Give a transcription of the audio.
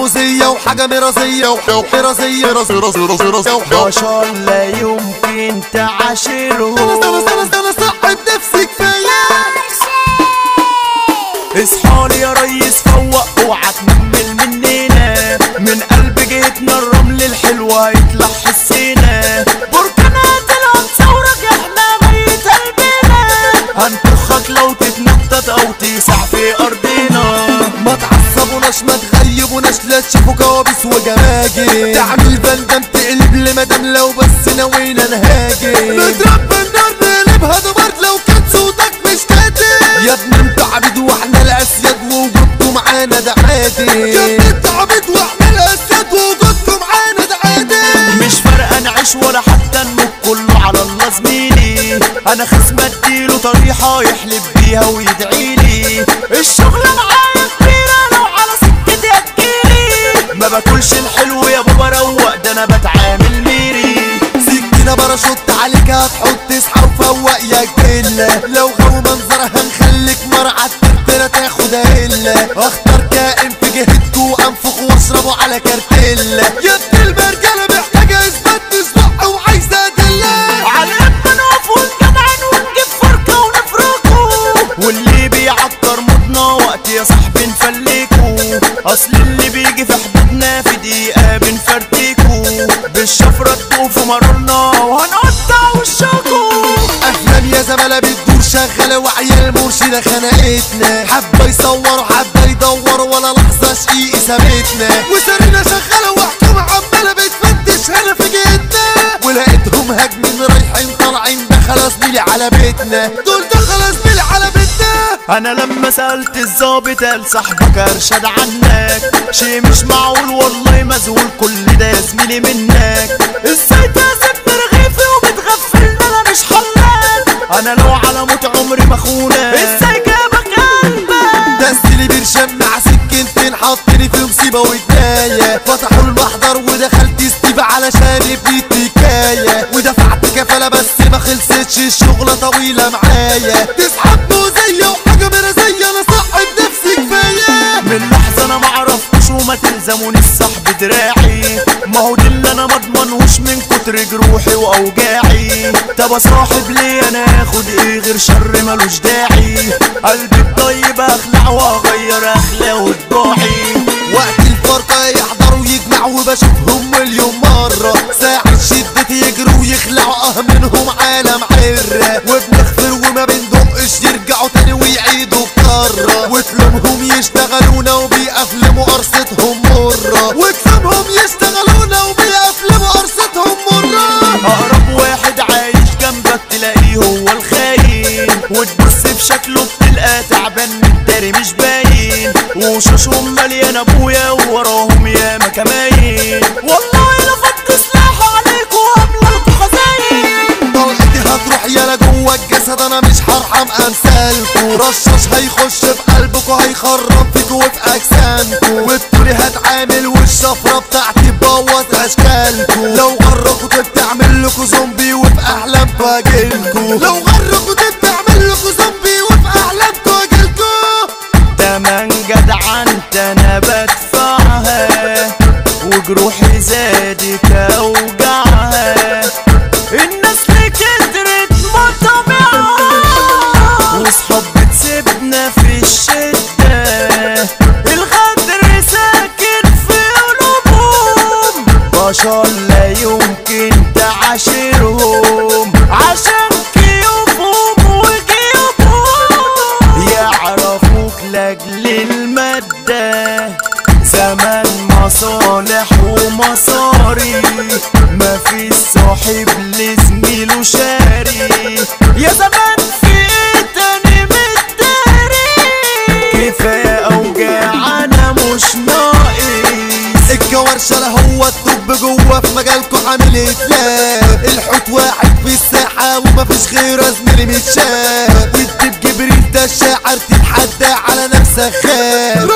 فوزية وحاجة مرازية وحرازية رازي رازي رازي رازي بشر لا يمكن تعاشرهم استنى استنى استنى صاحب نفسي كفاية اصحالي يا ريس فوق اوعى تنمل مننا من قلب جيتنا الرمل الحلوة يطلع حسينا بركانات العنصورك احنا ميت قلبنا هنطخك لو تتنطط او تسع في ارضنا ما تعصبوناش ما تغيبوناش لا تشوفوا كوابيس وجماجم تعمل بندم تقلب لمدام لو بس نوينا نهاجم نضرب بالنار نقلبها دمار لو كان صوتك مش كاتب يا ابني انت عبيد واحنا الاسياد ووجودكم معانا ده عادي يا ابني انت عبيد واحنا الاسياد ووجودكم معانا ده عادي مش فارقة نعيش ولا حتى نموت كله على الله زميلي انا خصم اديله طريحة يحلف بيها ويدعيلي الشغل معايا كبيرة لو على سكتي هتجيلي ما باكلش الحلو يا بابا روق ده انا بتعامل ميري سكينة باراشوت عليك هتحط تصحى وفوق يا جلة لو غو منظرها هنخليك مرعى الترترة تاخد هلة اختار كائن في جهتكو انفخ واشربه على كارتيلا يا ابن المرجلة محتاجة اثبات تصبح وعايزة ادلة على قد نقف ونجدعن ونجيب فركة ونفركه واللي بيعكر مودنا وقت يا صاحبي نفلكه اصل اللي بيجي في حدودنا في دقيقة بنفرتكه بالشفرة تطوف مرورنا وهنقطع وشكو افلام يا زملاء بتدور شغالة وعيال مرشدة خنقتنا حبة يصوروا حبة يدوروا ولا لحظة شقيقي سابتنا وسرنا شغالة وحكومة عمالة بتفتش هنا في جيتنا ولقيتهم هاجمين رايحين طالعين دخل زميلي على بيتنا دول دخل زميلي على بيتنا انا لما سألت الظابط قال صاحبك ارشد عنك شي مش معقول والله مذهول كل ده يا زميلي منك ازاي تسيبني رغيفي وبتغفلني انا مش حلاق انا لو على موت عمري ما اخونك ازاي جابك قلبك ده السيلي بيرشم مع سكينتين حطني في مصيبة وجناية فتحوا المحضر ودخلت ستيف علشان ابني التكاية ودفعت كفالة بس ما خلصتش الشغلة طويلة معايا تسحب موزية وحاجة مرازية انا صاحب نفسي كفاية من لحظة انا معرفتش وما تلزموني الصاحب دراعي ما هو دي اللي انا مضمنهوش من كتر جروحي واوجاعي طب اصاحب ليه انا اخد ايه غير شر ملوش داعي قلبي الطيب اخلع واغير اخلاقه وطباعي وقت الفرقة يحضروا يجمعوا وبشوفهم مليون مرة ساعة شدتي يجروا ويخلعوا اه منهم عالم عرة وبنغفر وما بندقش يرجعوا تاني ويعيدوا كرة وتلومهم يشتغلونا وبيقفلموا قرصتهم مرة وتلومهم يشتغلونا وبيقفلموا قرصتهم مرة اقرب واحد عايش جنبك تلاقيه هو الخاين وتبص في شكله بتلقى تعبان من داري مش باين وشوشهم مليان ابويا ووراهم ياما كماين والله لفت سلاحه عليكوا واملى لكوا خزاين طلقتي هتروح يالا جوه الجسد انا مش هرحم امثالكو رشاش هيخش في قلبكو هيخرب فيكو وفي اجسامكو وبتقولي هتعامل والشفره بتاعتي تبوظ اشكالكو لو غركوا بتعمل لكو زومبي وفي احلامكو هجيلكو لو غركوا بتعمل لكو زومبي وفي احلامكو هجيلكو تمن جدعنت انا بدفعها وجروحي زادت اوجعها الناس اللي كترت مطمعها واصحاب بتسيبنا في الشدة الغدر ساكن في قلوبهم بشر لا يمكن تعاشرهم عشان كيوفهم وجيوبهم يعرفوك لاجل المادة زمان مصالح ومصاري ما في صاحب لزميله شاري يا زمان في إيه تاني متداري كفاية اوجاع انا مش ناقص الجوارشة لا هو الطب جوه في مجالكو عامل اتلاف الحوت واحد في الساحة ومفيش غيره زميلي متشاف والدب جبريل ده الشاعر تتحدى على نفسك خاف